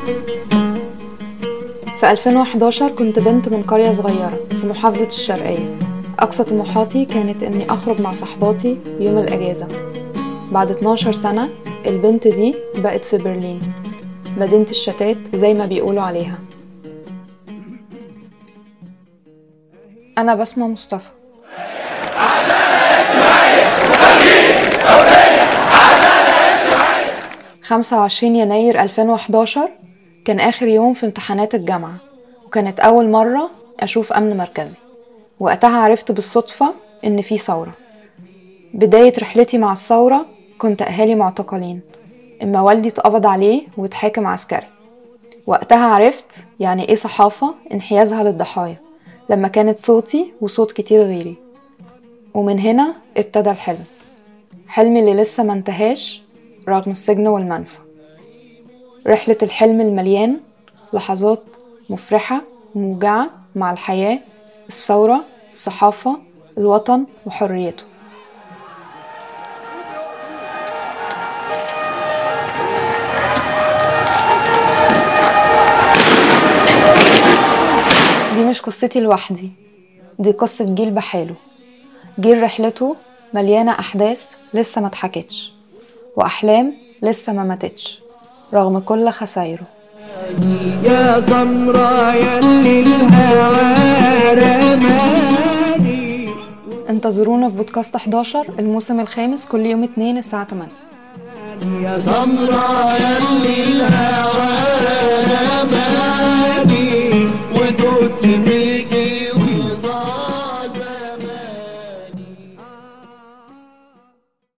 في 2011 كنت بنت من قرية صغيرة في محافظة الشرقية أقصى طموحاتي كانت إني أخرج مع صحباتي يوم الأجازة بعد 12 سنة البنت دي بقت في برلين مدينة الشتات زي ما بيقولوا عليها أنا بسمة مصطفى خمسة وعشرين يناير ألفين وحداشر كان آخر يوم في امتحانات الجامعة وكانت أول مرة أشوف أمن مركزي وقتها عرفت بالصدفة إن في ثورة بداية رحلتي مع الثورة كنت أهالي معتقلين إما والدي اتقبض عليه واتحاكم عسكري وقتها عرفت يعني إيه صحافة انحيازها للضحايا لما كانت صوتي وصوت كتير غيري ومن هنا ابتدى الحلم حلمي اللي لسه ما انتهاش رغم السجن والمنفى رحلة الحلم المليان لحظات مفرحة وموجعة مع الحياة الثورة الصحافة الوطن وحريته دي مش قصتي لوحدي دي قصة جيل بحاله جيل رحلته مليانة أحداث لسه ما اتحكتش وأحلام لسه ما ماتتش رغم كل خسايره يا سمرا يلي الهوى رماني انتظرونا في بودكاست 11 الموسم الخامس كل يوم اتنين الساعة 8 يا سمرا يلي الهوى رماني ودوت بيك